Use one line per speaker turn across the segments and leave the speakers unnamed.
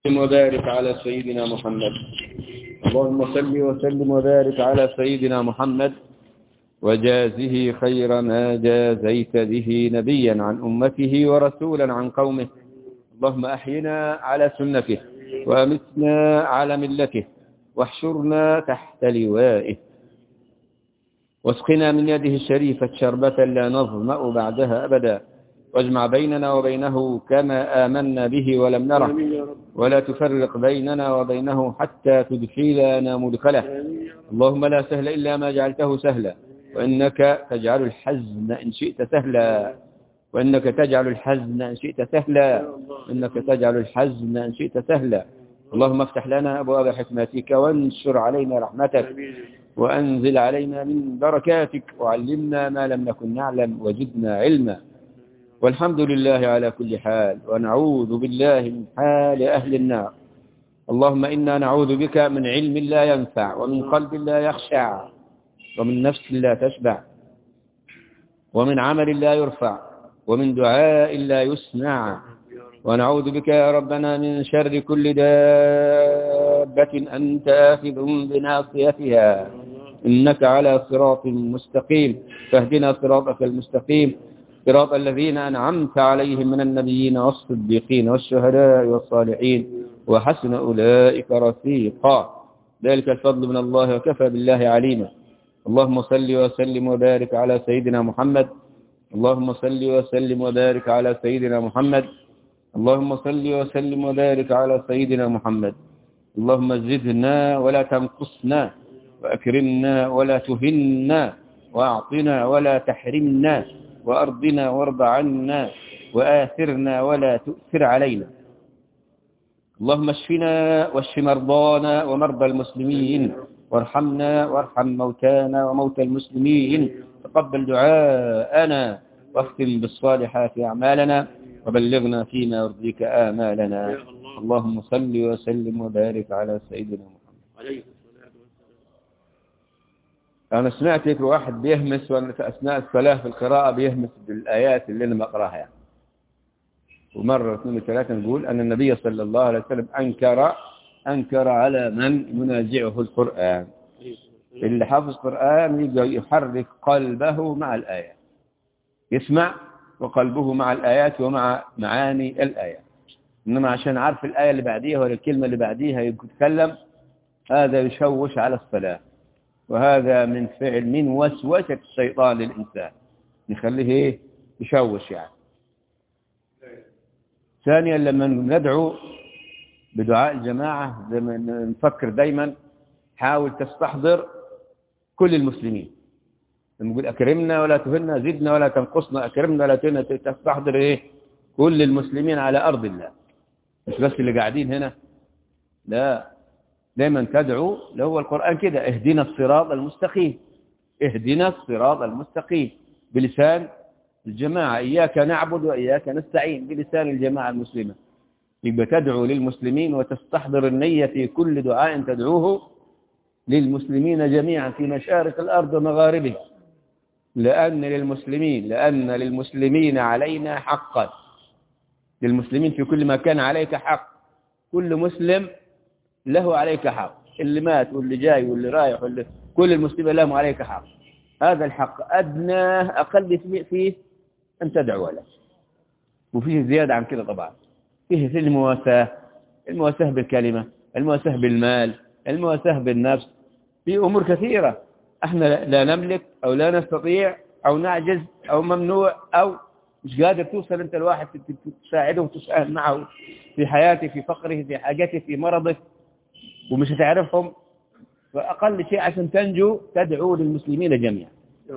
وبارك على سيدنا محمد اللهم صل وسلم وبارك على سيدنا محمد وجازه خير ما جازيت به نبيا عن أمته ورسولا عن قومه اللهم أحينا على سنته وأمتنا على ملته واحشرنا تحت لوائه واسقنا من يده الشريفة شربة لا نظمأ بعدها أبدا واجمع بيننا وبينه كما آمنا به ولم نره ولا تفرق بيننا وبينه حتى تدخلنا مدخله اللهم لا سهل إلا ما جعلته سهلا وإنك تجعل الحزن إن شئت سهلا وإنك تجعل الحزن إن شئت سهلا إنك تجعل الحزن إن شئت سهلا اللهم افتح لنا أبواب حكمتك وانشر علينا رحمتك وأنزل علينا من بركاتك وعلمنا ما لم نكن نعلم وزدنا علما والحمد لله على كل حال ونعوذ بالله من حال أهل النار اللهم إنا نعوذ بك من علم لا ينفع ومن قلب لا يخشع ومن نفس لا تشبع ومن عمل لا يرفع ومن دعاء لا يسمع ونعوذ بك يا ربنا من شر كل دابة أنت آخذ بناصيتها إنك على صراط مستقيم فاهدنا صراطك المستقيم صراط الذين أنعمت عليهم من النبيين والصديقين والشهداء والصالحين وحسن أولئك رفيقا ذلك الفضل من الله وكفى بالله عليما اللهم صل وسلم وبارك على سيدنا محمد اللهم صل وسلم وبارك على سيدنا محمد اللهم صل وسلم وبارك على سيدنا محمد اللهم زدنا ولا تنقصنا وأكرمنا ولا تهنا وأعطنا ولا تحرمنا وأرضنا وارض عنا وآثرنا ولا تؤثر علينا اللهم اشفنا واشف مرضانا ومرضى المسلمين وارحمنا وارحم موتانا وموتى المسلمين تقبل دعاءنا واختم بالصالحات أعمالنا وبلغنا فيما يرضيك آمالنا اللهم صل وسلم وبارك على سيدنا محمد أنا سمعت هيك واحد بيهمس وأنا في أثناء الصلاة في القراءة بيهمس بالآيات اللي أنا بقراها يعني. ومرة اثنين وثلاثة نقول أن النبي صلى الله عليه وسلم أنكر أنكر على من ينازعه القرآن اللي حافظ القرآن يحرك قلبه مع الآيات يسمع وقلبه مع الآيات ومع معاني الآيات إنما عشان عارف الآية اللي بعديها ولا الكلمة اللي بعديها يتكلم هذا يشوش على الصلاة وهذا من فعل من وسوسة الشيطان للإنسان يخليه إيه يشوش يعني ثانيا لما ندعو بدعاء الجماعة زي ما نفكر دايما حاول تستحضر كل المسلمين لما نقول أكرمنا ولا تهنا زدنا ولا تنقصنا أكرمنا ولا تهنا تستحضر إيه كل المسلمين على أرض الله مش بس اللي قاعدين هنا لا دايما تدعو اللي هو القرآن كده اهدنا الصراط المستقيم اهدنا الصراط المستقيم بلسان الجماعة إياك نعبد وإياك نستعين بلسان الجماعة المسلمة يبقى تدعو للمسلمين وتستحضر النية في كل دعاء تدعوه للمسلمين جميعا في مشارق الأرض ومغاربها لأن للمسلمين لأن للمسلمين علينا حقا للمسلمين في كل مكان عليك حق كل مسلم له عليك حق اللي مات واللي جاي واللي رايح واللي كل المسلمين لهم عليك حق هذا الحق أدناه أقل فيه أن تدعو له وفيه زيادة عن كده طبعا فيه في المواساة المواساة بالكلمة المواساة بالمال المواساة بالنفس في أمور كثيرة احنا لا نملك أو لا نستطيع أو نعجز أو ممنوع أو مش قادر توصل أنت الواحد تساعده وتساهم معه في حياته في فقره في حاجته في مرضه ومش هتعرفهم فأقل شيء عشان تنجو تدعو للمسلمين جميعا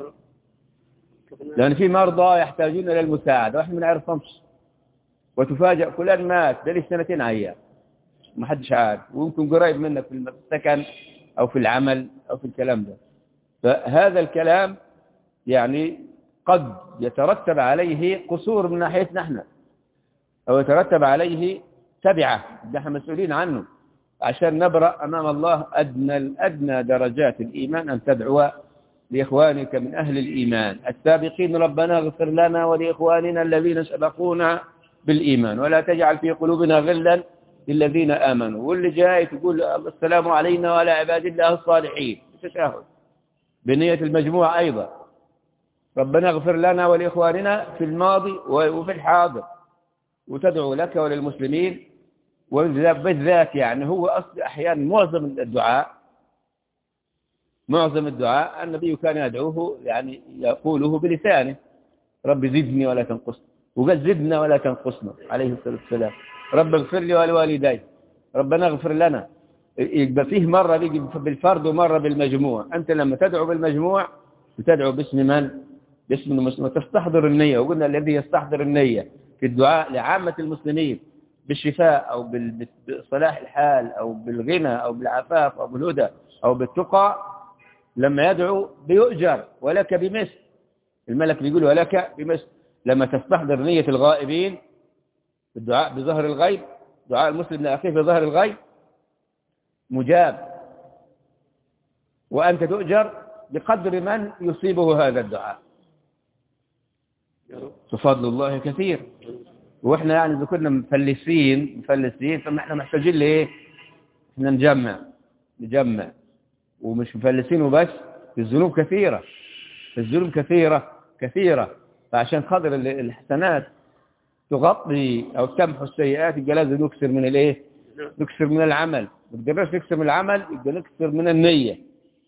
لأن في مرضى يحتاجون إلى المساعدة وإحنا ما نعرفهمش وتفاجأ فلان مات ده لي سنتين عيان ما حدش عارف ويمكن قريب منك في السكن أو في العمل أو في الكلام ده فهذا الكلام يعني قد يترتب عليه قصور من ناحيتنا احنا أو يترتب عليه تبعة نحن مسؤولين عنه عشان نبرأ أمام الله أدنى الأدنى درجات الإيمان أن تدعو لإخوانك من أهل الإيمان السابقين ربنا اغفر لنا ولإخواننا الذين سبقونا بالإيمان ولا تجعل في قلوبنا غلا للذين آمنوا واللي جاي تقول السلام علينا وعلى عباد الله الصالحين تشاهد بنية المجموعة أيضا ربنا اغفر لنا ولإخواننا في الماضي وفي الحاضر وتدعو لك وللمسلمين وبالذات يعني هو أصل أحيانا معظم الدعاء معظم الدعاء النبي كان يدعوه يعني يقوله بلسانه رب زدني ولا تنقصني وقال زدنا ولا تنقصنا عليه الصلاة والسلام رب اغفر لي ولوالدي ربنا اغفر لنا يبقى فيه مرة بيجي بالفرد ومرة بالمجموع أنت لما تدعو بالمجموع بتدعو باسم من؟ باسم المسلم تستحضر النية وقلنا الذي يستحضر النية في الدعاء لعامة المسلمين بالشفاء أو بصلاح الحال أو بالغنى أو بالعفاف أو بالهدى أو بالتقى لما يدعو بيؤجر ولك بمثل الملك بيقول ولك بمثل لما تستحضر نية الغائبين الدعاء بظهر الغيب دعاء المسلم لأخيه بظهر الغيب مجاب وأنت تؤجر بقدر من يصيبه هذا الدعاء بفضل الله كثير واحنا يعني اذا كنا مفلسين مفلسين فما احنا محتاجين لايه احنا نجمع نجمع ومش مفلسين وبس الذنوب كثيرة الذنوب كثيرة كثيرة فعشان خاطر الحسنات تغطي او تمحو السيئات يبقى لازم نكسر من الايه نكسر من العمل ما تقدرش نكسر من العمل يبقى نكسر من النية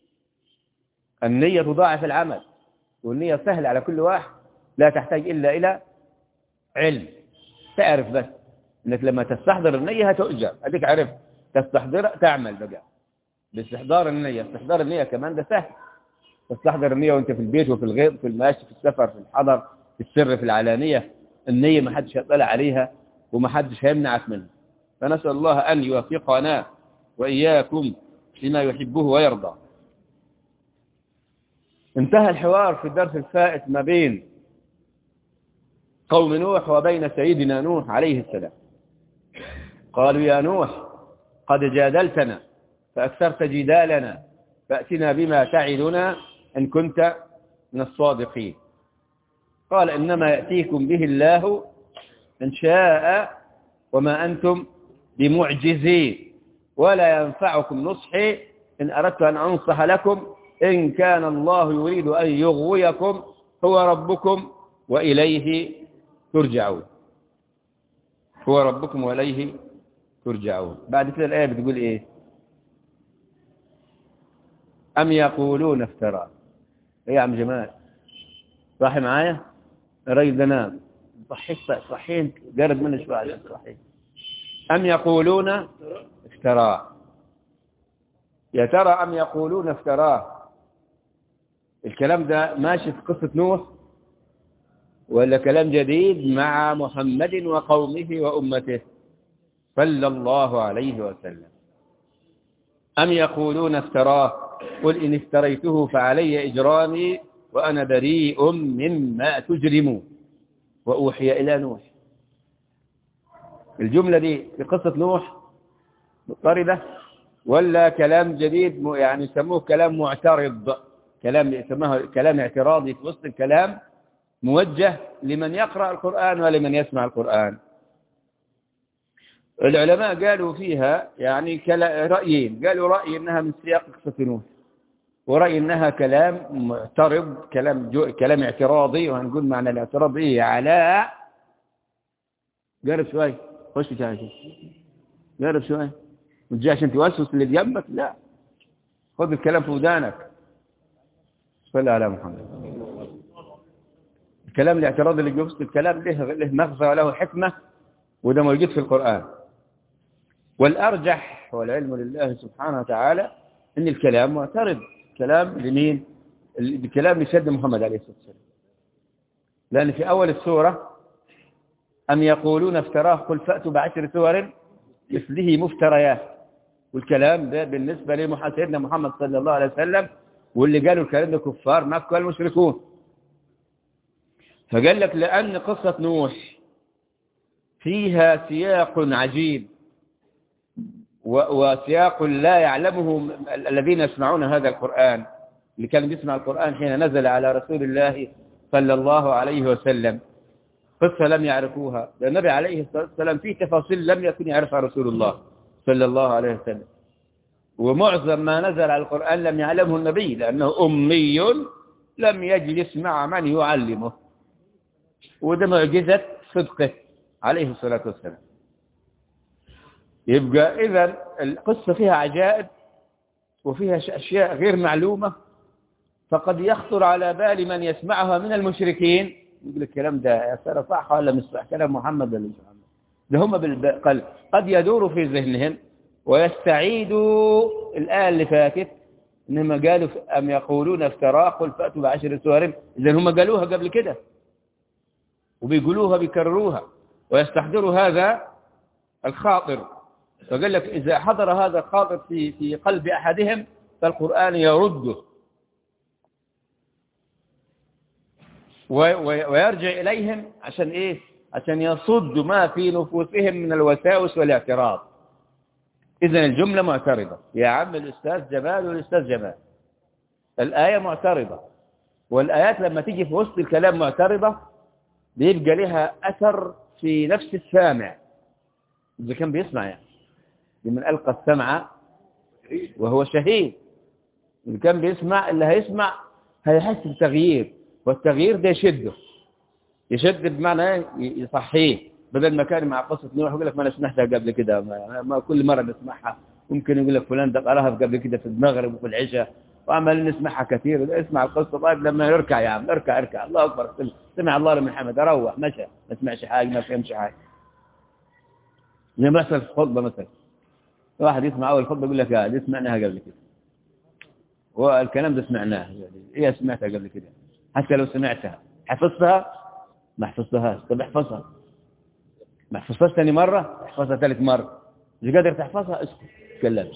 النية تضاعف العمل والنية سهلة على كل واحد لا تحتاج إلا إلى علم تعرف بس انك لما تستحضر النية هتؤجر اديك عرفت تستحضر تعمل بقى باستحضار النية استحضار النية كمان ده سهل تستحضر النية وانت في البيت وفي الغيط في الماشي في السفر في الحضر في السر في العلانية النية ما حدش هيطلع عليها وما حدش هيمنعك منها فنسأل الله أن يوفقنا وإياكم لما يحبه ويرضى انتهى الحوار في الدرس الفائت ما بين قوم نوح وبين سيدنا نوح عليه السلام قالوا يا نوح قد جادلتنا فأكثرت جدالنا فأتنا بما تعدنا إن كنت من الصادقين قال إنما يأتيكم به الله إن شاء وما أنتم بمعجزين ولا ينفعكم نصحي إن أردت أن أنصح لكم إن كان الله يريد أن يغويكم هو ربكم وإليه ترجعون هو ربكم وإليه ترجعون بعد كده الآية بتقول إيه أم يقولون افترى إيه يا عم جمال صاحي معايا الراجل ده نام صحيح صحيح قرب منه شوية عشان صحيح أم يقولون افتراه يا ترى أم يقولون افتراه الكلام ده ماشي في قصة نوح ولا كلام جديد مع محمد وقومه وأمته صلى الله عليه وسلم أم يقولون افتراه قل إن افتريته فعلي إجرامي وأنا بريء مما تجرمون وأوحي إلى نوح الجملة دي في قصة نوح مضطردة ولا كلام جديد يعني يسموه كلام معترض كلام يسموه كلام اعتراضي في وسط الكلام موجه لمن يقرأ القرآن ولمن يسمع القرآن العلماء قالوا فيها يعني رأيين قالوا رأي إنها من سياق قصة نوح ورأي إنها كلام معترض كلام جو كلام اعتراضي وهنقول معنى الاعتراض إيه على قارب شوي خش تعالى قارب شوي ما تجي عشان توسوس اللي جنبك لا خذ الكلام في ودانك صلى على محمد الكلام الاعتراض اللي بيفصل الكلام له له مغزى وله حكمة وده موجود في القرآن والأرجح والعلم لله سبحانه وتعالى أن الكلام معترض كلام لمين الكلام لسيد محمد عليه الصلاة والسلام لأن في أول السورة أم يقولون افتراه قل فأتوا بعشر سور مثله مفتريات والكلام ده بالنسبة لسيدنا محمد صلى الله عليه وسلم واللي قالوا الكلام ده كفار مكة المشركون فقال لك لأن قصة نوح فيها سياق عجيب وسياق لا يعلمه الذين يسمعون هذا القرآن اللي كان يسمع القرآن حين نزل على رسول الله صلى الله عليه وسلم قصة لم يعرفوها النبي عليه الصلاة والسلام في تفاصيل لم يكن يعرفها رسول الله صلى الله عليه وسلم ومعظم ما نزل على القرآن لم يعلمه النبي لأنه أمي لم يجلس مع من يعلمه وده معجزة صدقه عليه الصلاة والسلام يبقى إذا القصة فيها عجائب وفيها أشياء غير معلومة فقد يخطر على بال من يسمعها من المشركين يقول الكلام ده يا ترى صح ولا مش صح كلام محمد ولا مش محمد ده هم بالقلب قد يدور في ذهنهم ويستعيدوا الآية اللي فاتت إنما قالوا أم يقولون افتراه قل فأتوا بعشر سور إذا هم قالوها قبل كده وبيقولوها بيكرروها ويستحضروا هذا الخاطر فقال لك إذا حضر هذا الخاطر في في قلب أحدهم فالقرآن يرده ويرجع إليهم عشان إيه عشان يصد ما في نفوسهم من الوساوس والاعتراض إذا الجملة معترضة يا عم الأستاذ جمال والأستاذ جمال الآية معترضة والآيات لما تيجي في وسط الكلام معترضة بيبقى لها أثر في نفس السامع إذا كان بيسمع يعني لمن ألقى السمع وهو شهيد إذا كان بيسمع اللي هيسمع هيحس بتغيير والتغيير ده يشده يشد بمعنى يصحيه بدل ما كان مع قصة نوح يقول لك ما انا سمعتها قبل كده ما, ما كل مرة نسمعها ممكن يقول لك فلان ده قراها قبل كده في المغرب وفي العشاء وعمال نسمعها كثير اسمع القصة طيب لما يركع يا عم اركع اركع الله أكبر سمع الله لمن حمد روح مشى ما سمعش حاجة ما فهمش حاجة زي ما يحصل في الخطبة مثلا واحد يسمع أول خطبة يقول لك يا دي سمعناها قبل كده والكلام ده سمعناه يعني ايه سمعتها قبل كده حتى لو سمعتها حفظتها ما حفظتهاش طب احفظها ما حفظتهاش ثاني مرة احفظها ثالث مرة مش قادر تحفظها اسكت تكلمش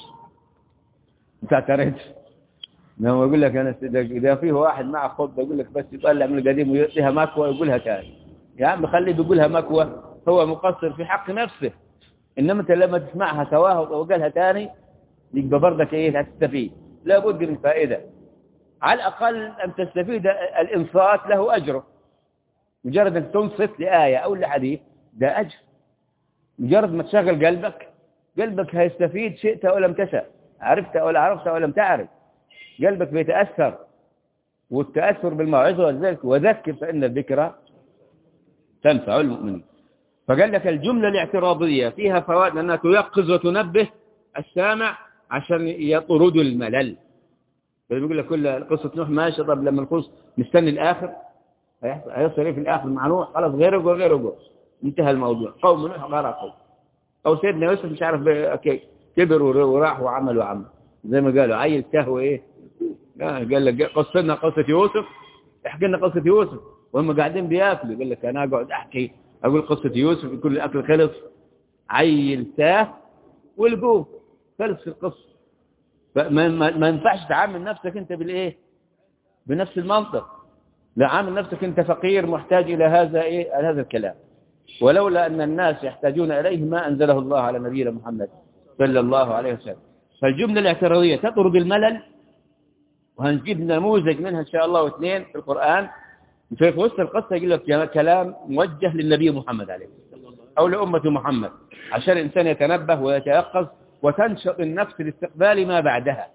انت اعترضت لما يقول لك انا اذا فيه واحد معه خطبه يقول لك بس يطلع من القديم ويعطيها مكوى ويقولها ثاني يا عم خليه بيقولها مكوى هو مقصر في حق نفسه انما انت لما تسمعها سواها وقالها ثاني يبقى برضك ايه هتستفيد لابد من فائده على الاقل ان تستفيد الانصات له اجره مجرد انك تنصت لايه او لحديث ده اجر مجرد ما تشغل قلبك قلبك هيستفيد شئت او لم تشاء عرفت او لا عرفت او لم تعرف قلبك بيتأثر والتأثر بالموعظة وذلك وذكر فإن الذكرى تنفع المؤمنين فقال لك الجملة الاعتراضية فيها فوائد لأنها تيقظ وتنبه السامع عشان يطردوا الملل بيقول لك كل قصة نوح ماشي طب لما القصة مستني الآخر هيحصل ايه في الآخر مع نوح خلاص غيره غيره انتهى الموضوع قوم نوح غرقوا أو سيدنا يوسف مش عارف كبر وراح وعمل وعمل زي ما قالوا عيل كهوة ايه قال لك قصنا قصة يوسف احكي لنا قصة يوسف وهم قاعدين بياكلوا قال لك انا اقعد احكي اقول قصة يوسف يكون الاكل خلص عيل تاه والقوه خلص في القصة فما ما ينفعش تعامل نفسك انت بالايه بنفس المنطق لا عامل نفسك انت فقير محتاج الى هذا ايه هذا الكلام ولولا ان الناس يحتاجون اليه ما انزله الله على نبينا محمد صلى الله عليه وسلم فالجملة الاعتراضية تطرد الملل وهنجيب نموذج منها إن شاء الله واثنين في القرآن في وسط القصة يقول لك كلام موجه للنبي محمد عليه الصلاة أو لأمة محمد عشان الإنسان يتنبه ويتيقظ وتنشط النفس لاستقبال ما بعدها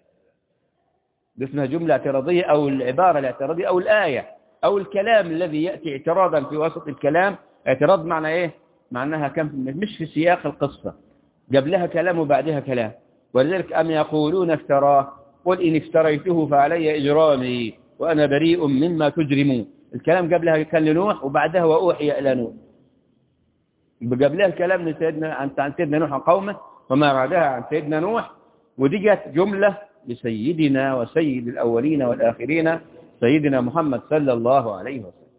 اسمها جملة اعتراضية أو العبارة الاعتراضية أو الآية أو الكلام الذي يأتي اعتراضا في وسط الكلام اعتراض معنى إيه؟ معناها كم مش في سياق القصة قبلها كلام وبعدها كلام ولذلك أم يقولون افتراه قل إن افتريته فعلي إجرامي وأنا بريء مما تجرمون الكلام قبلها كان لنوح وبعدها وأوحي إلى نوح قبلها الكلام لسيدنا عن سيدنا نوح وقومه وما بعدها عن سيدنا نوح ودي جت جملة لسيدنا وسيد الأولين والآخرين سيدنا محمد صلى الله عليه وسلم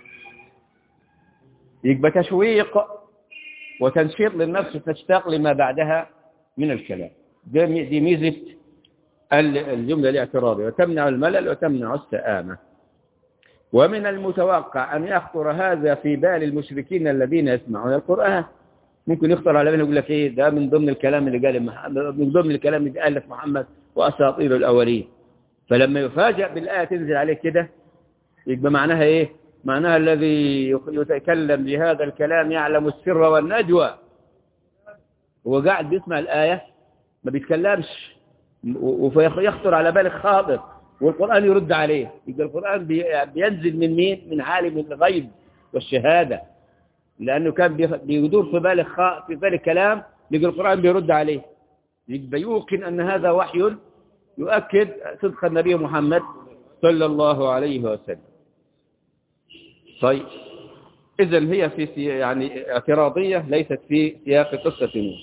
يبقى تشويق وتنشيط للنفس تشتاق لما بعدها من الكلام دي ميزة الجملة الاعتراضية وتمنع الملل وتمنع السآمة ومن المتوقع أن يخطر هذا في بال المشركين الذين يسمعون القرآن ممكن يخطر على بالهم يقول لك ايه ده من ضمن الكلام اللي قال محمد من ضمن الكلام اللي قال محمد واساطير الاولين فلما يفاجأ بالآية تنزل عليه كده يبقى معناها ايه معناها الذي يتكلم بهذا الكلام يعلم السر والنجوى هو قاعد بيسمع الآية ما بيتكلمش ويخطر على بالك خاطر والقرآن يرد عليه يبقى القرآن بينزل من مين من عالم الغيب والشهادة لأنه كان بيدور في بالك في بالك كلام يبقى القرآن بيرد عليه يبقى يوقن أن هذا وحي يؤكد صدق النبي محمد صلى الله عليه وسلم طيب إذا هي في يعني اعتراضية ليست في سياق قصة نوح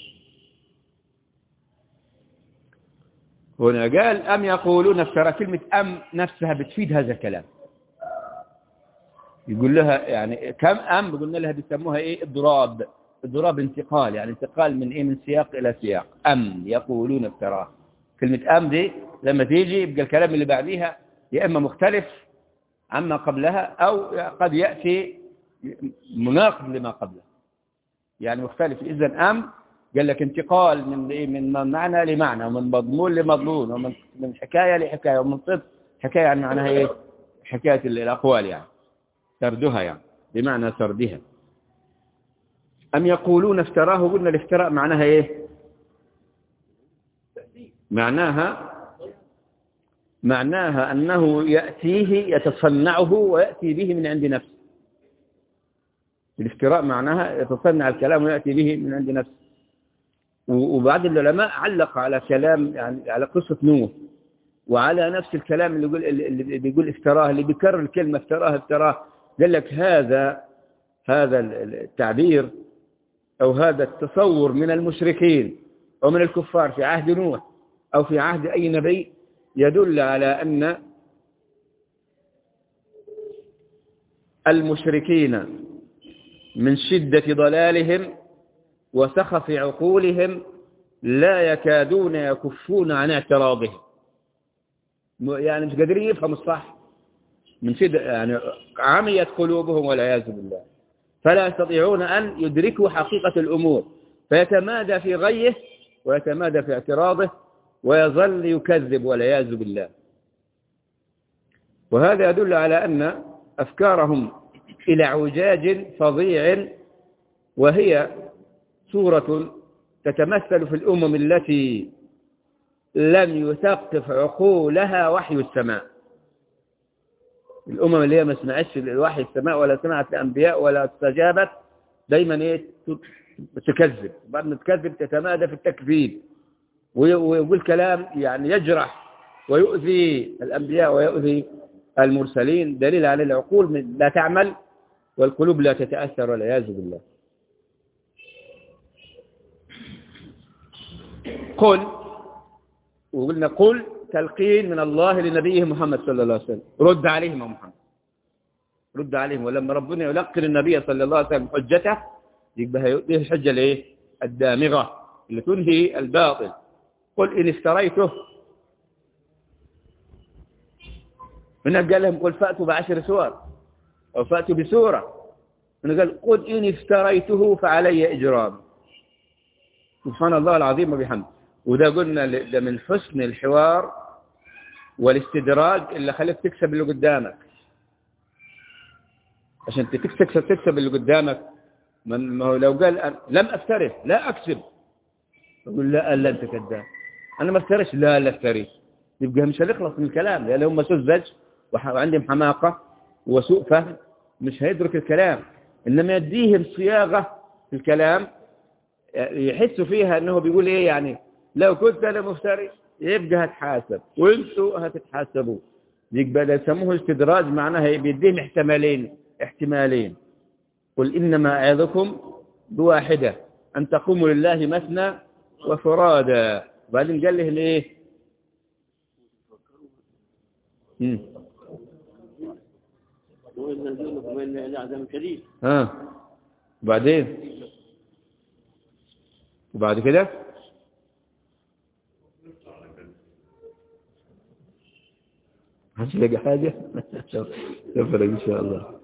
هنا قال أم يقولون افترى كلمة أم نفسها بتفيد هذا الكلام يقول لها يعني كم أم قلنا لها بيسموها إيه اضراب اضراب انتقال يعني انتقال من إيه من سياق إلى سياق أم يقولون افتراه كلمة أم دي لما تيجي يبقى الكلام اللي بعديها يا إما مختلف عما قبلها أو قد يأتي مناقض لما قبله يعني مختلف إذا أم قال لك انتقال من من معنى لمعنى ومن مضمون لمضمون ومن من حكاية لحكاية ومن صدق حكاية يعني معناها ايه حكاية الأقوال يعني سردها يعني بمعنى سردها أم يقولون افتراه قلنا الافتراء معناها ايه معناها معناها أنه يأتيه يتصنعه ويأتي به من عند نفسه الافتراء معناها يتصنع الكلام ويأتي به من عند نفسه وبعض العلماء علق على كلام يعني على قصة نوح وعلى نفس الكلام اللي يقول اللي بيقول افتراه اللي بيكرر الكلمة افتراه افتراه قال لك هذا هذا التعبير أو هذا التصور من المشركين أو من الكفار في عهد نوح أو في عهد أي نبي يدل على أن المشركين من شدة ضلالهم وسخف عقولهم لا يكادون يكفون عن اعتراضهم يعني مش قادرين يفهموا الصح من شدة يعني عميت قلوبهم والعياذ بالله فلا يستطيعون أن يدركوا حقيقة الأمور فيتمادى في غيه ويتمادى في اعتراضه ويظل يكذب والعياذ بالله وهذا يدل على أن أفكارهم إلى عجاج فظيع وهي صورة تتمثل في الأمم التي لم يثقف عقولها وحي السماء الأمم اللي هي ما سمعتش الوحي السماء ولا سمعت الأنبياء ولا استجابت دايما ايه تكذب بعد ما تكذب تتمادى في التكذيب ويقول كلام يعني يجرح ويؤذي الأنبياء ويؤذي المرسلين دليل على العقول لا تعمل والقلوب لا تتأثر والعياذ بالله قل وقلنا قل تلقين من الله لنبيه محمد صلى الله عليه وسلم رد عليهم يا محمد رد عليهم ولما ربنا يلقن النبي صلى الله عليه وسلم حجته يبقى هي الحجة الايه الدامغة اللي تنهي الباطل قل إن افتريته من قال لهم قل فأتوا بعشر سور أو فأتوا بسورة من قال قل إن افتريته فعلي إجرام سبحان الله العظيم وبحمده وده قلنا ده من حسن الحوار والاستدراج اللي خليك تكسب اللي قدامك عشان تكسب تكسب اللي قدامك ما هو لو قال لم افترس لا اكسب يقول لا لا انت كذاب انا ما افترش لا لا افتري يبقى مش هنخلص من الكلام لان هم سذج وعندهم حماقه وسوء فهم مش هيدرك الكلام انما يديهم صياغه في الكلام يحسوا فيها انه بيقول ايه يعني لو كنت انا مفتري يبقى هتحاسب وانتوا هتتحاسبوا يبقى ده يسموه استدراج معناها بيديهم احتمالين احتمالين قل انما اعظكم بواحده ان تقوموا لله مثنى وفرادا وبعدين قال له الايه ها وبعدين وبعد كده هتلاقي حاجة تفرق إن شاء الله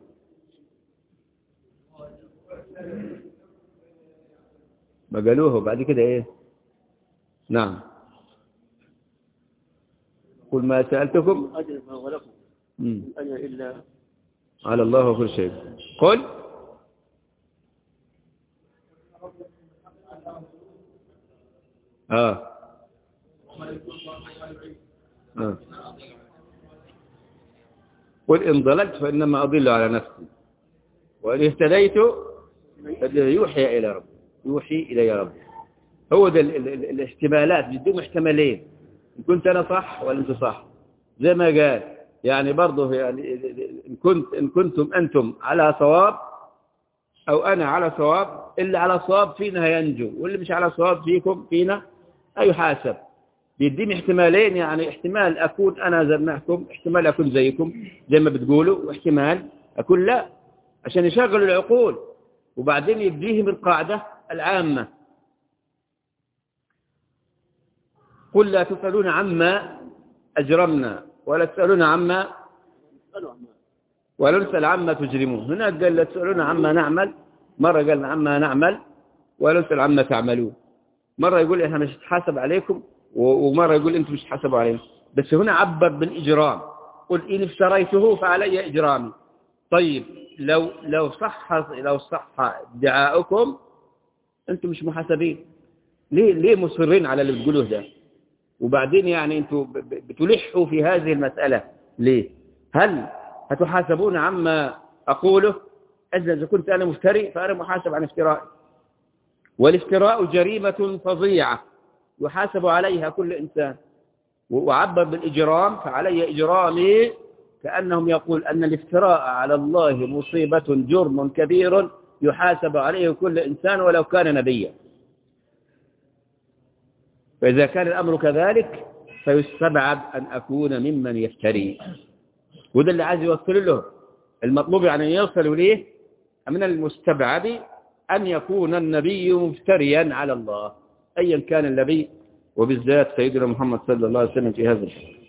ما قالوه بعد كده إيه نعم قل ما سألتكم
أجل ما ولكم أنا إلا
على الله كل شيء قل آه. آه. قل إن ضللت فإنما أضل على نفسي وإن اهتديت يوحي إلى ربي يوحي إلي ربي هو ده ال ال ال الاحتمالات بدهم احتمالين إن كنت أنا صح ولا أنت صح زي ما قال يعني برضه يعني إن, كنت إن كنتم أنتم على صواب أو أنا على صواب اللي على صواب فينا هينجو واللي مش على صواب فيكم فينا هيحاسب بيديني احتمالين يعني احتمال أكون أنا زي معكم احتمال أكون زيكم زي ما بتقولوا واحتمال أكون لا عشان يشغلوا العقول وبعدين يديهم القاعدة العامة قل لا تسألون عما أجرمنا ولا تسألون عما ولا نسأل عما تجرمون هناك قال لا تسألون عما نعمل مرة قال عما نعمل ولا نسأل عما تعملون مرة يقول إحنا مش نتحاسب عليكم ومرة يقول أنتم مش تحاسبوا علينا بس هنا عبر بالإجرام قل إن افتريته فعلي إجرامي طيب لو لو صح لو صح ادعاؤكم أنتم مش محاسبين ليه ليه مصرين على اللي بتقولوه ده وبعدين يعني أنتم بتلحوا في هذه المسألة ليه هل هتحاسبون عما أقوله إذا كنت أنا مفتري فأنا محاسب عن افترائي والافتراء جريمة فظيعة يحاسب عليها كل إنسان وعبر بالإجرام فعلي إجرامي كأنهم يقول أن الافتراء على الله مصيبة جرم كبير يحاسب عليه كل إنسان ولو كان نبيا فإذا كان الأمر كذلك فيستبعد أن أكون ممن يفتري وده اللي عايز يوصل له المطلوب يعني أن يوصلوا ليه من المستبعد أن يكون النبي مفتريا على الله أيا كان النبي وبالذات سيدنا محمد صلى الله عليه وسلم في هذا الشيء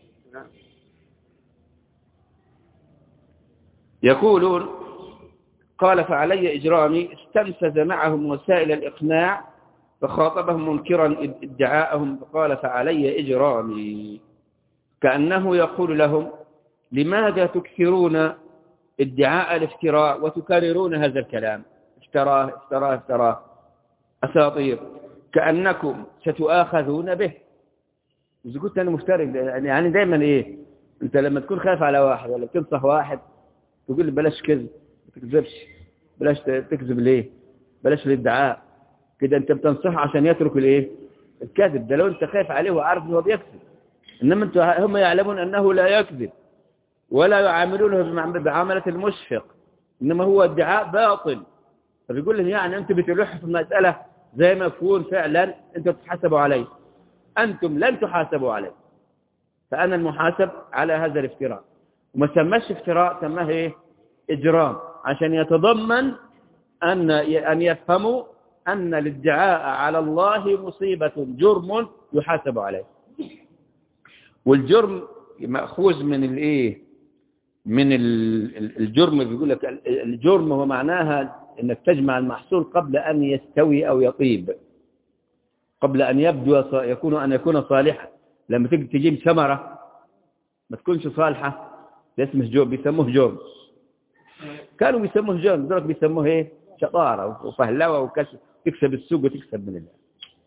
يقولون قال فعلي إجرامي استنفذ معهم وسائل الإقناع فخاطبهم منكرا ادعاءهم فقال فعلي إجرامي كأنه يقول لهم لماذا تكثرون ادعاء الافتراء وتكررون هذا الكلام افتراه افتراه افتراه أساطير كأنكم ستؤاخذون به إذا كنت أنا مفترق يعني دايما إيه أنت لما تكون خايف على واحد ولا بتنصح واحد تقول لي بلاش كذب ما تكذبش بلاش تكذب ليه بلاش الادعاء كده أنت بتنصحه عشان يترك الإيه الكذب ده لو أنت خايف عليه وعارف أنه بيكذب إنما أنت هم يعلمون أنه لا يكذب ولا يعاملونه بعاملة المشفق إنما هو ادعاء باطل فبيقول لهم يعني أنتم بتلح في المسألة زي ما يكون فعلا أنتم تحاسبوا عليه أنتم لن تحاسبوا عليه فأنا المحاسب على هذا الافتراء وما سماش افتراء سماه ايه إجرام عشان يتضمن أن أن يفهموا أن الادعاء على الله مصيبة جرم يحاسب عليه والجرم مأخوذ من الايه من الجرم بيقول لك الجرم هو معناها انك تجمع المحصول قبل ان يستوي او يطيب قبل ان يبدو يكون ان يكون صالحا لما تيجي تجيب ثمره ما تكونش صالحه ده اسمه جرم بيسموه جرم كانوا بيسموه جرم دول بيسموه ايه شطاره وفهلوه وكسب تكسب السوق وتكسب من الله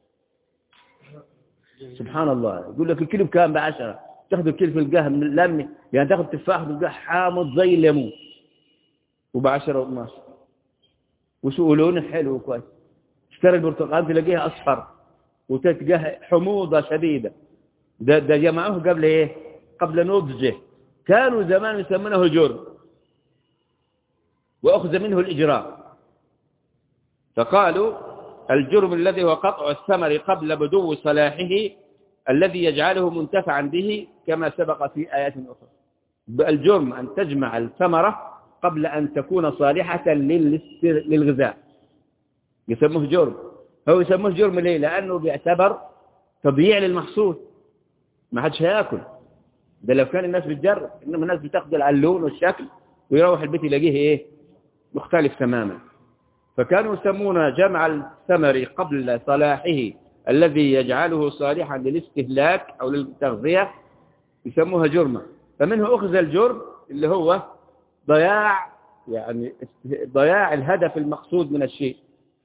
سبحان الله يقول لك الكيلو بكام بعشرة تاخذ الكيلو في القاه من لمي يعني تاخذ تفاح في القاه حامض زي الليمون وبعشرة و12 وسؤولون حلو كويس اشتري البرتقال تلاقيها اصفر وتلقاها حموضه شديده ده ده جمعوه قبل ايه قبل نضجه كانوا زمان يسمونه جرم واخذ منه الاجراء فقالوا الجرم الذي هو قطع الثمر قبل بدو صلاحه الذي يجعله منتفعا به كما سبق في آيات أخرى الجرم أن تجمع الثمرة قبل أن تكون صالحة للغذاء يسموه جرم هو يسموه جرم ليه لأنه بيعتبر تضييع للمحصول ما حدش هياكل ده لو كان الناس بتجرب إنما الناس بتاخد على اللون والشكل ويروح البيت يلاقيه إيه مختلف تماما فكانوا يسمون جمع الثمر قبل صلاحه الذي يجعله صالحا للاستهلاك أو للتغذية يسموها جرما فمنه أخذ الجرم اللي هو ضياع يعني ضياع الهدف المقصود من الشيء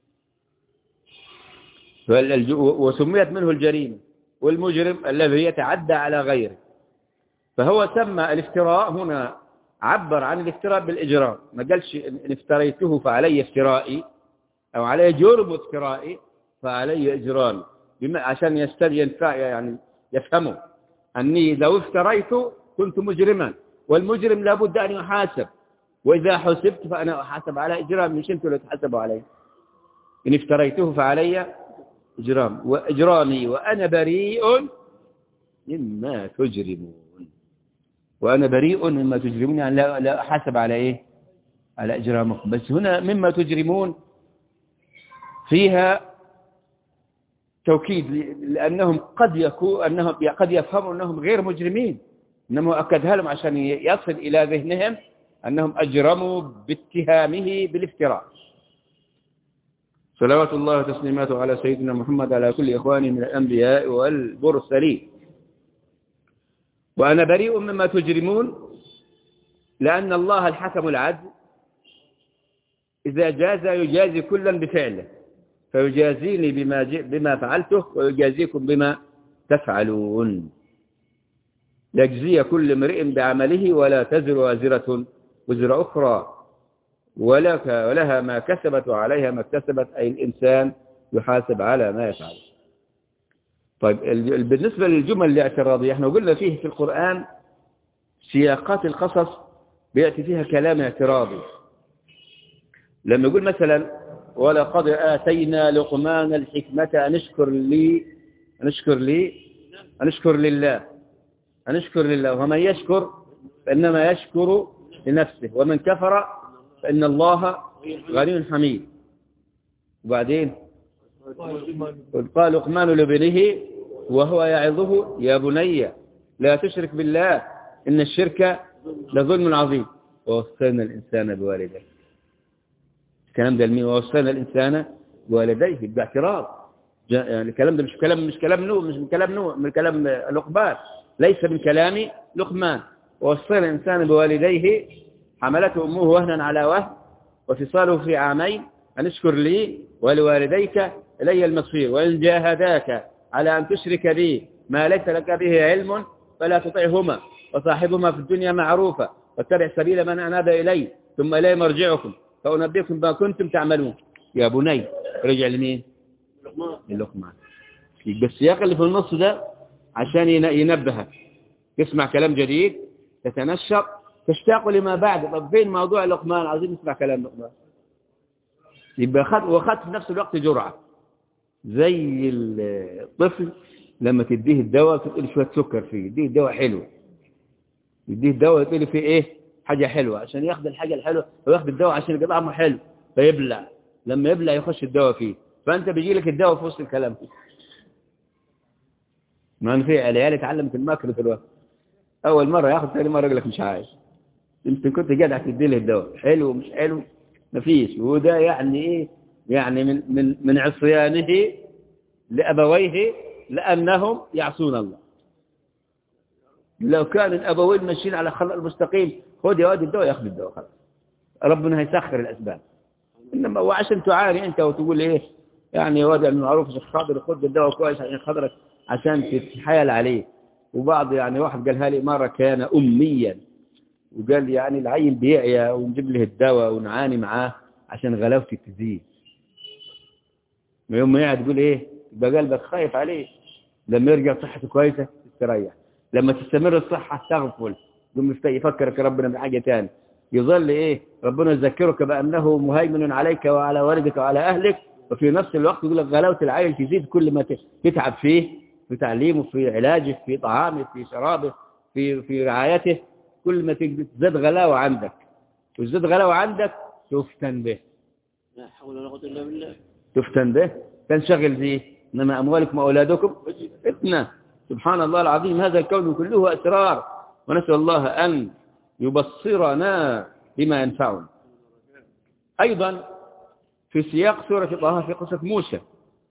وسميت منه الجريمة والمجرم الذي يتعدى على غيره فهو سمى الافتراء هنا عبر عن الافتراء بالإجرام ما قالش إن افتريته فعلي افترائي أو علي جرم افترائي فعلي إجرامي عشان يستبين يعني يفهموا أني لو افتريت كنت مجرما والمجرم لابد أن يحاسب وإذا حسبت فأنا أحاسب على إجرام مش أنتم اللي تحاسبوا علي إن افتريته فعلي إجرام وإجرامي وأنا بريء مما تجرمون وأنا بريء مما تجرمون يعني لا, لا أحاسب على إيه على إجرامكم بس هنا مما تجرمون فيها توكيد لأنهم قد يكون أنهم قد يفهموا أنهم غير مجرمين إنما أكدها لهم عشان يصل إلى ذهنهم أنهم أجرموا باتهامه بالافتراء صلوات الله وتسليماته على سيدنا محمد على كل إخوانه من الأنبياء والمرسلين وأنا بريء مما تجرمون لأن الله الحكم العدل إذا جاز يجازي كلا بفعله فيجازيني بما, بما فعلته ويجازيكم بما تفعلون يجزي كل امرئ بعمله ولا تزر وازرة وزر أخرى ولك ولها ما كسبت وعليها ما اكتسبت أي الإنسان يحاسب على ما يفعل طيب بالنسبة للجمل الاعتراضية احنا قلنا فيه في القرآن سياقات القصص بيأتي فيها كلام اعتراضي لما يقول مثلا ولقد آتينا لقمان الحكمة أن اشكر لي أن اشكر لي أن اشكر لله أن اشكر لله ومن يشكر فإنما يشكر لنفسه ومن كفر فإن الله غني حميد وبعدين قال لقمان لابنه وهو يعظه يا بني لا تشرك بالله إن الشرك لظلم عظيم ووصينا الإنسان بوالديه الكلام ده لمين ووصينا الإنسان بوالديه باعتراض يعني الكلام ده مش كلام مش كلام نوح مش من كلام نوح من كلام لقمان ليس من كلام لقمان ووصينا الإنسان بوالديه حملته أمه وهنا على وهن وفصاله في عامين أن اشكر لي ولوالديك إلي المصير وإن جاهداك على أن تشرك بي ما ليس لك به علم فلا تطعهما وصاحبهما في الدنيا معروفة واتبع سبيل من أناب إلي ثم إلي مرجعكم فأنبئكم ما كنتم تعملون يا بني رجع لمين للقمان بس السياق اللي في النص ده عشان ينبهك تسمع كلام جديد تتنشط تشتاق لما بعد طب فين موضوع لقمان عايزين نسمع كلام لقمان يبقى خد وخد في نفس الوقت جرعة زي الطفل لما تديه الدواء تقول شوية سكر فيه يديه الدواء حلو يديه الدواء تقول فيه ايه حاجة حلوة عشان ياخد الحاجة الحلوة وياخد الدواء عشان يبقى طعمه حلو فيبلع لما يبلع يخش الدواء فيه فانت بيجي لك الدواء في وسط الكلام ما في العيال اتعلمت الماكر في الوقت اول مرة ياخد ثاني مرة يقول لك مش عايز انت كنت قاعد تدي له الدواء حلو مش حلو مفيش وده يعني ايه يعني من من من عصيانه لابويه لانهم يعصون الله لو كان الابوين ماشيين على خلق المستقيم خذ يا واد الدواء ياخذ الدواء خلاص ربنا هيسخر الاسباب انما وعشان تعاني انت وتقول ايه يعني يا واد المعروف الشيخ خاطر خذ الدواء كويس عشان خاطرك عشان تتحايل عليه وبعض يعني واحد قالها لي مره كان اميا وقال يعني العين بيعيا ونجيب له الدواء ونعاني معاه عشان غلاوتي تزيد يوم ما يقعد يقول ايه يبقى قلبك خايف عليه لما يرجع صحته كويسه تستريح لما تستمر الصحه تغفل يقوم يفكرك ربنا بحاجه ثانيه يظل ايه ربنا يذكرك بانه مهيمن عليك وعلى والدك وعلى اهلك وفي نفس الوقت يقول لك غلاوه العين تزيد كل ما تتعب فيه في تعليمه في علاجه في طعامه في شرابه في في رعايته كل ما تزداد غلاوة عندك وتزداد غلاوة عندك تفتن به
لا حول ولا قوة إلا بالله
تفتن به تنشغل به إنما أموالكم وأولادكم فتنة سبحان الله العظيم هذا الكون كله أسرار ونسأل الله أن يبصرنا بما ينفعنا أيضا في سياق سورة طه في قصة موسى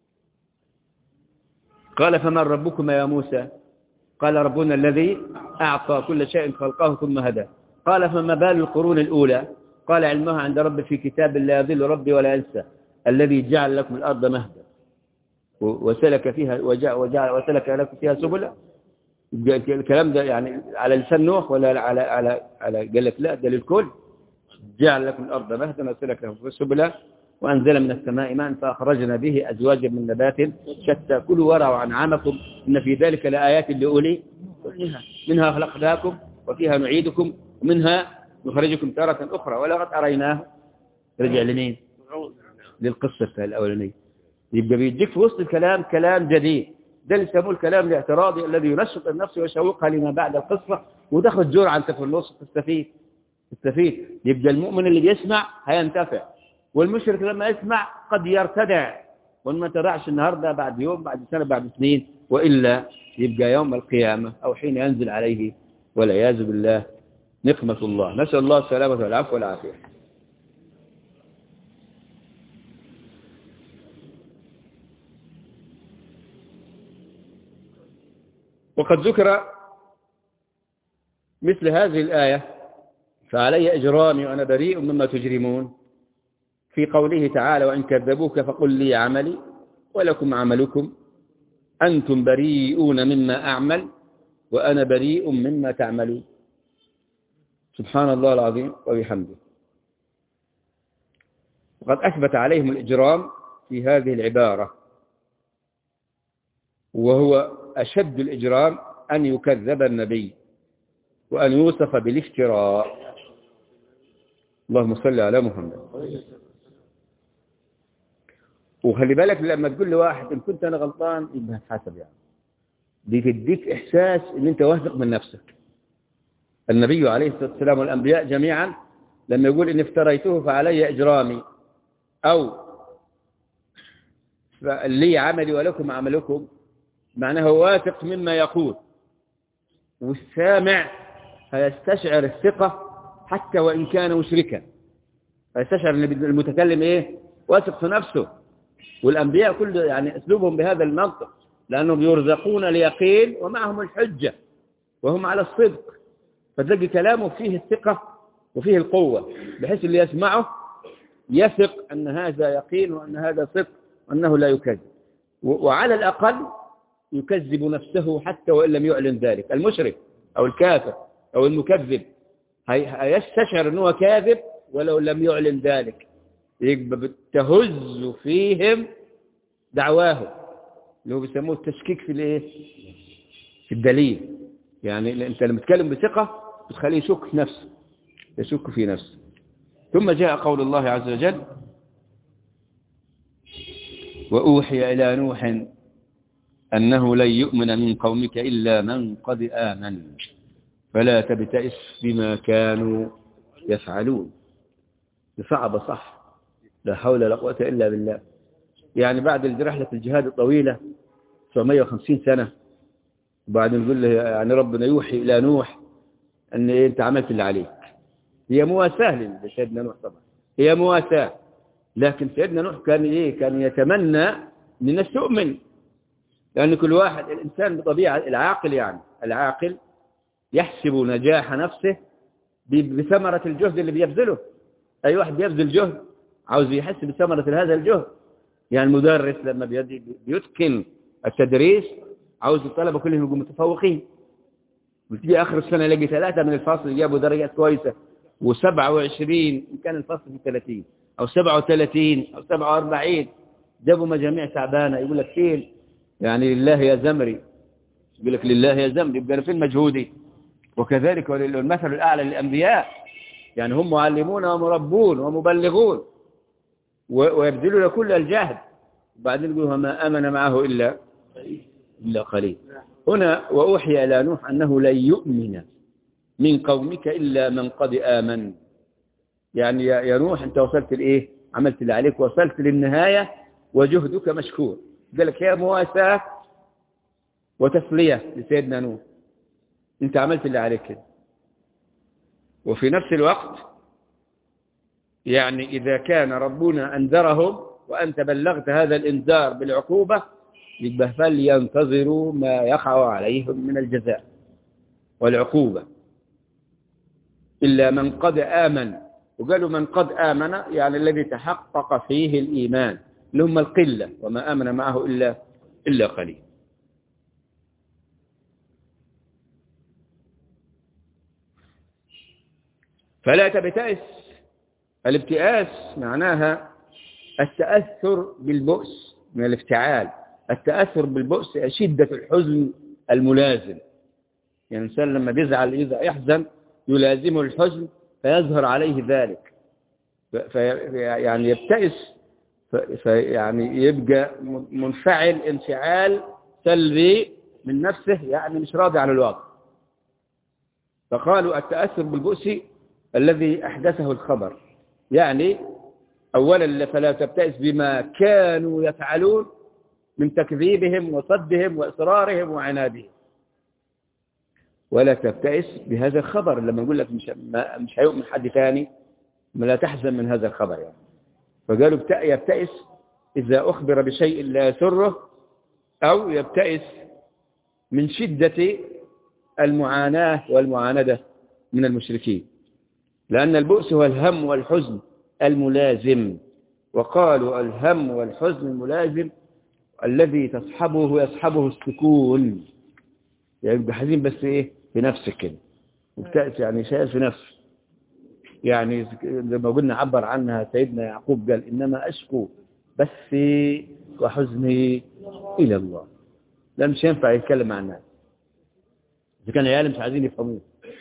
قال فمن ربكما يا موسى قال ربنا الذي أعطى كل شيء خلقه ثم هدى قال فما بال القرون الأولى قال علمها عند ربي في كتاب لا يضل ربي ولا ينسى الذي جعل لكم الأرض مهدا وسلك فيها وجعل, وجعل وسلك لكم فيها سبلا الكلام ده يعني على لسان نوح ولا على على على قال لك لا ده للكل جعل لكم الأرض مهدا وسلك لكم سبلا وأنزل من السماء ماء فأخرجنا به أزواجا من نبات شتى كلوا ورعوا عنعامكم إن في ذلك لآيات لأولي منها منها خلقناكم وفيها نعيدكم ومنها نخرجكم تارة أخرى ولقد أريناه رجع لمين للقصة الأولانية يبقى بيديك في وسط الكلام كلام جديد ده اللي يسموه الكلام الاعتراضي الذي ينشط النفس ويشوقها لما بعد القصة وتاخد جرعة انت في النص تستفيد تستفيد يبقى المؤمن اللي بيسمع هينتفع والمشرك لما يسمع قد يرتدع وان ما ترعش النهاردة بعد يوم بعد سنة بعد سنين وإلا يبقى يوم القيامة أو حين ينزل عليه والعياذ بالله نقمة الله نسأل الله السلامة والعفو والعافية وقد ذكر مثل هذه الآية فعلي إجرامي وأنا بريء مما تجرمون في قوله تعالى وإن كذبوك فقل لي عملي ولكم عملكم أنتم بريئون مما أعمل وأنا بريء مما تعملون سبحان الله العظيم وبحمده وقد أثبت عليهم الإجرام في هذه العبارة وهو أشد الإجرام أن يكذب النبي وأن يوصف بالافتراء اللهم صل على محمد وخلي بالك لما تقول لواحد إن كنت أنا غلطان يبقى هتحاسب يعني دي تديك إحساس إن أنت واثق من نفسك النبي عليه الصلاة والسلام والأنبياء جميعا لما يقول إن افتريته فعلي إجرامي أو لي عملي ولكم عملكم معناه واثق مما يقول والسامع هيستشعر الثقة حتى وإن كان مشركا هيستشعر أن المتكلم إيه واثق في نفسه والأنبياء كل يعني أسلوبهم بهذا المنطق لأنهم يرزقون اليقين ومعهم الحجة وهم على الصدق فتلاقي كلامه فيه الثقة وفيه القوة بحيث اللي يسمعه يثق أن هذا يقين وأن هذا صدق وأنه لا يكذب وعلى الأقل يكذب نفسه حتى وإن لم يعلن ذلك المشرك أو الكافر أو المكذب هيستشعر أنه كاذب ولو لم يعلن ذلك يبقى تهز فيهم دعواه اللي هو بيسموه التشكيك في الايه في الدليل يعني انت لما تتكلم بثقة بتخليه يشك في نفسه يشك في نفسه ثم جاء قول الله عز وجل وأوحي إلى نوح أنه لن يؤمن من قومك إلا من قد آمن فلا تبتئس بما كانوا يفعلون صعب صح لا حول ولا قوة إلا بالله يعني بعد رحلة الجهاد الطويلة 950 سنة وبعدين نقول له يعني ربنا يوحي إلى نوح أن إيه أنت عملت اللي عليك هي مواساة لسيدنا نوح طبعا هي مواساة لكن سيدنا نوح كان إيه كان يتمنى أن الناس تؤمن لأن كل واحد الإنسان بطبيعة العاقل يعني العاقل يحسب نجاح نفسه بثمرة الجهد اللي بيبذله أي واحد بيبذل جهد عاوز يحس بثمرة هذا الجهد يعني المدرس لما بيتقن التدريس عاوز الطلبة كلهم يبقوا متفوقين وتيجي آخر السنة يلاقي ثلاثة من الفصل جابوا درجات كويسة و27 إن كان الفصل في 30 أو 37 أو 47 جابوا مجاميع تعبانة يقول لك فين يعني لله يا زمري يقول لك لله يا زمري يبقى فين مجهودي وكذلك المثل الأعلى للأنبياء يعني هم معلمون ومربون ومبلغون ويبذلون كل الجهد وبعدين يقولوا ما أمن معه إلا إلا قليل هنا وأوحي إلى نوح أنه لن يؤمن من قومك إلا من قد آمن يعني يا نوح أنت وصلت لإيه عملت اللي عليك وصلت للنهاية وجهدك مشكور قال لك هي مواساة وتسلية لسيدنا نوح أنت عملت اللي عليك كده وفي نفس الوقت يعني إذا كان ربنا أنذرهم وأنت بلغت هذا الإنذار بالعقوبة يبقى فلينتظروا ما يقع عليهم من الجزاء والعقوبة إلا من قد آمن وقالوا من قد آمن يعني الذي تحقق فيه الإيمان اللي هم القلة وما آمن معه إلا إلا قليل فلا تبتئس الابتئاس معناها التأثر بالبؤس من الافتعال التأثر بالبؤس شدة الحزن الملازم يعني الإنسان لما بيزعل إذا يحزن يلازمه الحزن فيظهر عليه ذلك يعني يبتئس فيعني يبقى منفعل انفعال سلبي من نفسه يعني مش راضي عن الواقع فقالوا التأثر بالبؤس الذي أحدثه الخبر يعني أولا فلا تبتئس بما كانوا يفعلون من تكذيبهم وصدهم وإصرارهم وعنادهم ولا تبتئس بهذا الخبر لما نقول لك مش مش هيؤمن حد ثاني ما لا تحزن من هذا الخبر يعني فقالوا يبتئس إذا أخبر بشيء لا يسره أو يبتئس من شدة المعاناة والمعاندة من المشركين لأن البؤس هو الهم والحزن الملازم وقالوا الهم والحزن الملازم الذي تصحبه يصحبه السكون يعني يبقى حزين بس ايه في نفسك كده وبتأس يعني شايل في نفسه يعني لما قلنا عبر عنها سيدنا يعقوب قال إنما أشكو بثي وحزني إلى الله لا مش ينفع يتكلم مع الناس إذا كان عيالي مش عايزين يفهموه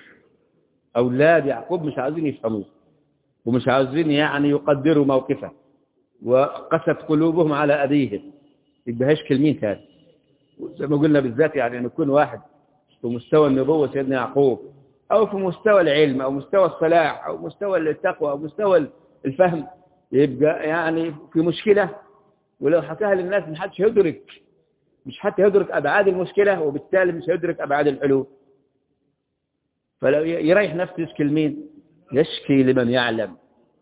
أولاد يعقوب مش عايزين يفهموه ومش عايزين يعني يقدروا موقفه وقست قلوبهم على أبيهم يبقى هيش كلمين تاني زي ما قلنا بالذات يعني أن يكون واحد في مستوى النبوة سيدنا يعقوب أو في مستوى العلم أو مستوى الصلاح أو مستوى التقوى أو مستوى الفهم يبقى يعني في مشكلة ولو حكاها للناس مش حدش يدرك مش حتى يدرك أبعاد المشكلة وبالتالي مش يدرك أبعاد الحلول فلو يريح نفسه يشكي لمين يشكي لمن يعلم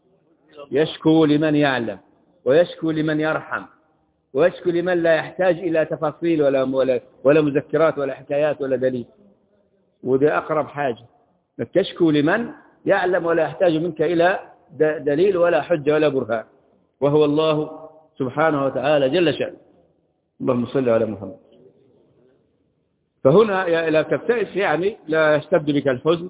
يشكو لمن يعلم ويشكو لمن يرحم ويشكو لمن لا يحتاج إلى تفاصيل ولا ولا ولا مذكرات ولا حكايات ولا دليل وده أقرب حاجة تشكو لمن يعلم ولا يحتاج منك إلى دليل ولا حجة ولا برهان وهو الله سبحانه وتعالى جل شأنه اللهم صل على محمد فهنا لا تبتئس يعني لا يشتد بك الحزن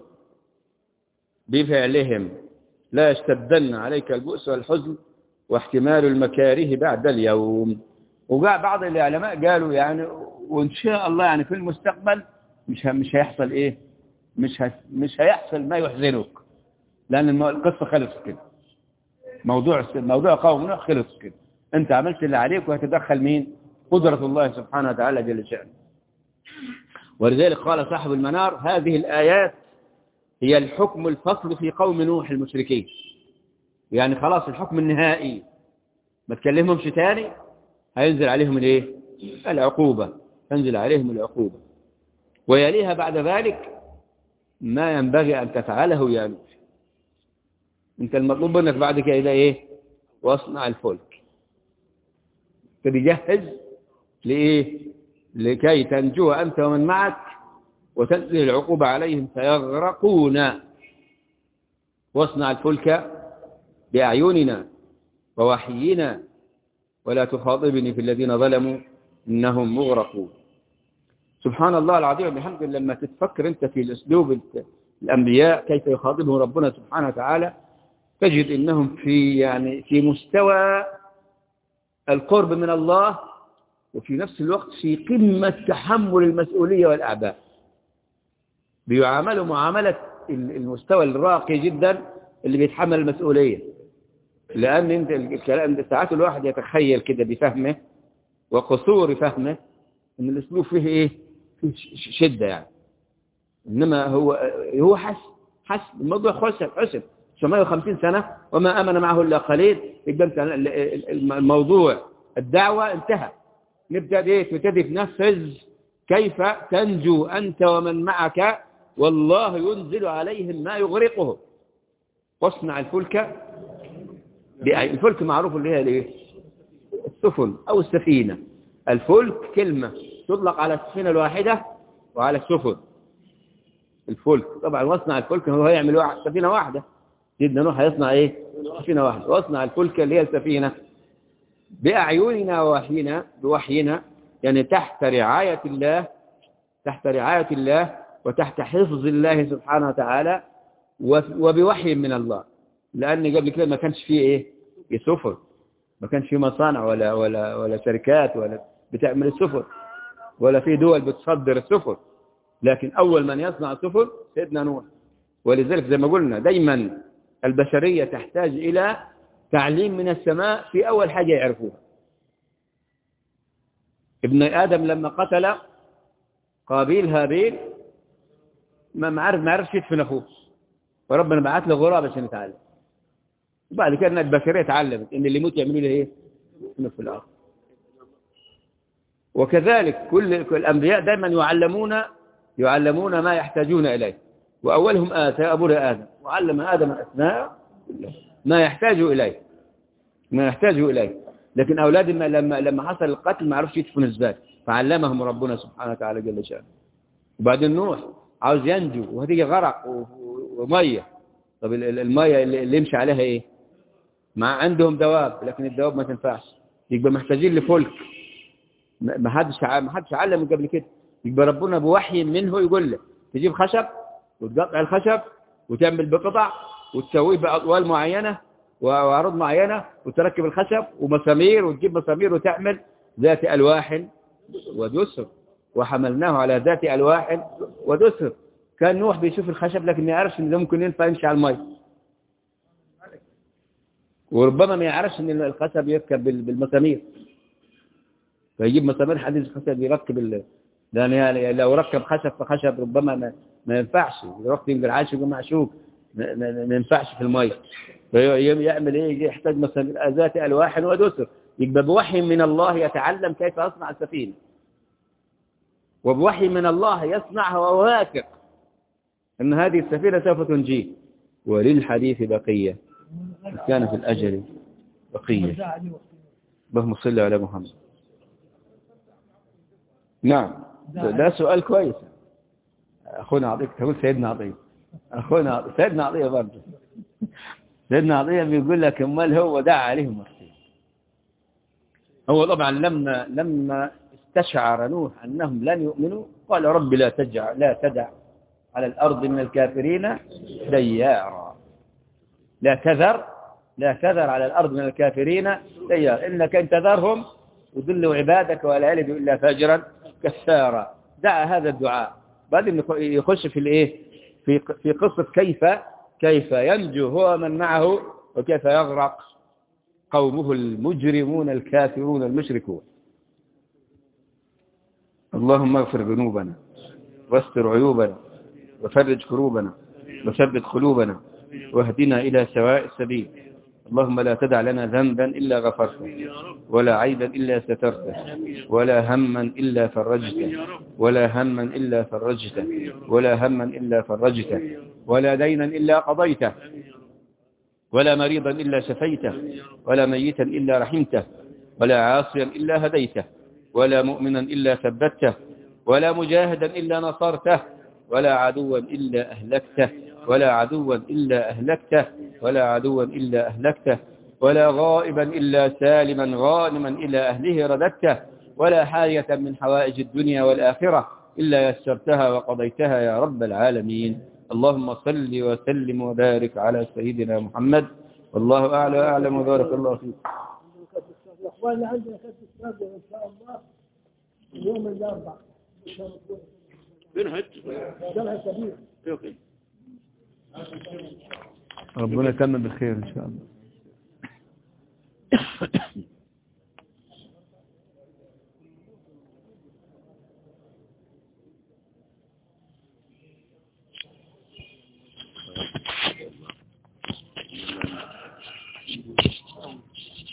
بفعلهم لا يشتدن عليك البؤس والحزن واحتمال المكاره بعد اليوم وجاء بعض العلماء قالوا يعني وإن شاء الله يعني في المستقبل مش مش هيحصل إيه مش مش هيحصل ما يحزنك لأن القصة خلصت كده موضوع موضوع قوم نوح خلص كده أنت عملت اللي عليك وهتدخل مين قدرة الله سبحانه وتعالى جل شأنه ولذلك قال صاحب المنار هذه الآيات هي الحكم الفصل في قوم نوح المشركين يعني خلاص الحكم النهائي ما تكلمهمش تاني هينزل عليهم الايه العقوبة تنزل عليهم العقوبة ويليها بعد ذلك ما ينبغي أن تفعله يا نوح انت المطلوب منك بعد كده ايه واصنع الفلك تجهز لإيه لكي تنجو أنت ومن معك وتنزل العقوبة عليهم فيغرقون واصنع الفلك بأعيننا ووحينا ولا تخاطبني في الذين ظلموا إنهم مغرقون سبحان الله العظيم بحمد لما تتفكر أنت في الأسلوب الأنبياء كيف يخاطبهم ربنا سبحانه وتعالى تجد إنهم في يعني في مستوى القرب من الله وفي نفس الوقت في قمة تحمل المسؤولية والأعباء بيعاملوا معاملة المستوى الراقي جدا اللي بيتحمل المسؤولية لأن انت الكلام ساعات الواحد يتخيل كده بفهمه وقصور فهمه ان الاسلوب فيه ايه فيه شدة يعني انما هو هو حس حس الموضوع خسر حسب 950 سنة وما امن معه الا قليل يبقى انت الموضوع الدعوة انتهى نبدأ ايه تبتدي تنفذ كيف تنجو أنت ومن معك والله ينزل عليهم ما يغرقهم واصنع الفلك الفلك معروف اللي هي الايه السفن أو السفينة الفلك كلمة تطلق على السفينة الواحدة وعلى السفن الفلك طبعا واصنع الفلك هو يعمل واحد سفينة واحدة سيدنا نوح هيصنع ايه سفينة واحدة واصنع الفلك اللي هي السفينة بأعيننا ووحينا بوحينا يعني تحت رعاية الله تحت رعاية الله وتحت حفظ الله سبحانه وتعالى وبوحي من الله لأن قبل كده ما كانش فيه ايه سفر ما كانش فيه مصانع ولا ولا ولا شركات ولا بتعمل السفر ولا في دول بتصدر السفر لكن أول من يصنع السفر سيدنا نوح ولذلك زي ما قلنا دايما البشرية تحتاج إلى تعليم من السماء في أول حاجة يعرفوها ابن آدم لما قتل قابيل هابيل ما عرف ما عرفش يدفن أخوه وربنا بعت له غراب عشان يتعلم وبعد كده البشرية اتعلمت إن اللي يموت يعملوا له إيه؟ في الأرض وكذلك كل الأنبياء دائما يعلمون يعلمون ما يحتاجون إليه وأولهم آتى أبونا آدم وعلم آدم الأسماء ما يحتاج إليه ما يحتاج إليه لكن أولاد لما لما حصل القتل ما عرفش يدفن ازاي فعلمهم ربنا سبحانه وتعالى جل شانه وبعدين نوح عاوز ينجو وهتيجي غرق وميه طب الميه اللي يمشي عليها ايه مع عندهم دواب لكن الدواب ما تنفعش يبقى محتاجين لفلك ما حدش ما حدش علم قبل كده يبقى ربنا بوحي منه يقول لك تجيب خشب وتقطع الخشب وتعمل بقطع وتسويه بأطوال معينة وعروض معينة وتركب الخشب ومسامير وتجيب مسامير وتعمل ذات ألواح ودسر وحملناه على ذات ألواح ودسر كان نوح بيشوف الخشب لكن ما يعرفش ان ده ممكن ينفع يمشي على المي وربما ما يعرفش ان الخشب يركب بالمسامير فيجيب مسامير حديث الخشب يركب ال... لان يعني لو ركب خشب فخشب ربما ما, ما ينفعش يركب بالعاشق ومعشوق ما, ما, ما ينفعش في المي فيعمل ايه يجي يحتاج مسامير ذات الواح ودسر يبقى بوحي من الله يتعلم كيف يصنع السفينه وبوحي من الله يصنعها وهو واثق ان هذه السفينه سوف تنجيه وللحديث بقيه كان في الاجل بقيه اللهم صل على محمد نعم ده سؤال كويس اخونا عطيك تقول سيدنا عطيه اخونا عطية. سيدنا عطيه برضه سيدنا عطيه بيقول لك امال هو دعا عليهم وقتين هو طبعا لما لما استشعر نوح انهم لن يؤمنوا قال رب لا تجع لا تدع على الارض من الكافرين ديارا لا تذر لا تذر على الارض من الكافرين ديارا انك ان تذرهم يضلوا عبادك ولا يلدوا الا فاجرا كثارا دعا هذا الدعاء بعدين يخش في الايه في في قصه كيف كيف ينجو هو من معه وكيف يغرق قومه المجرمون الكافرون المشركون اللهم اغفر ذنوبنا واستر عيوبنا وفرج كروبنا وثبت قلوبنا واهدنا إلى سواء السبيل اللهم لا تدع لنا ذنبا إلا غفرته ولا عيبا إلا سترته ولا هما إلا فرجته ولا هما إلا فرجته ولا هما إلا فرجته ولا دينا إلا قضيته ولا مريضا إلا شفيته ولا ميتا إلا رحمته ولا عاصيا إلا هديته ولا مؤمنا إلا ثبته ولا مجاهدا إلا نصرته ولا عدوا إلا أهلكته ولا عدوا إلا أهلكته ولا عدوا إلا أهلكته ولا غائبا إلا سالما غانما إلى أهله رددته ولا حاجة من حوائج الدنيا والآخرة إلا يسرتها وقضيتها يا رب العالمين اللهم صل وسلم وبارك على سيدنا محمد والله أعلى أعلم وبارك الله فيك
الأخوان اللي عندنا كانت السابقة إن شاء الله يوم الأربعاء
بنهج
جمع كبير
اوكي
ربنا يتمم بالخير إن شاء الله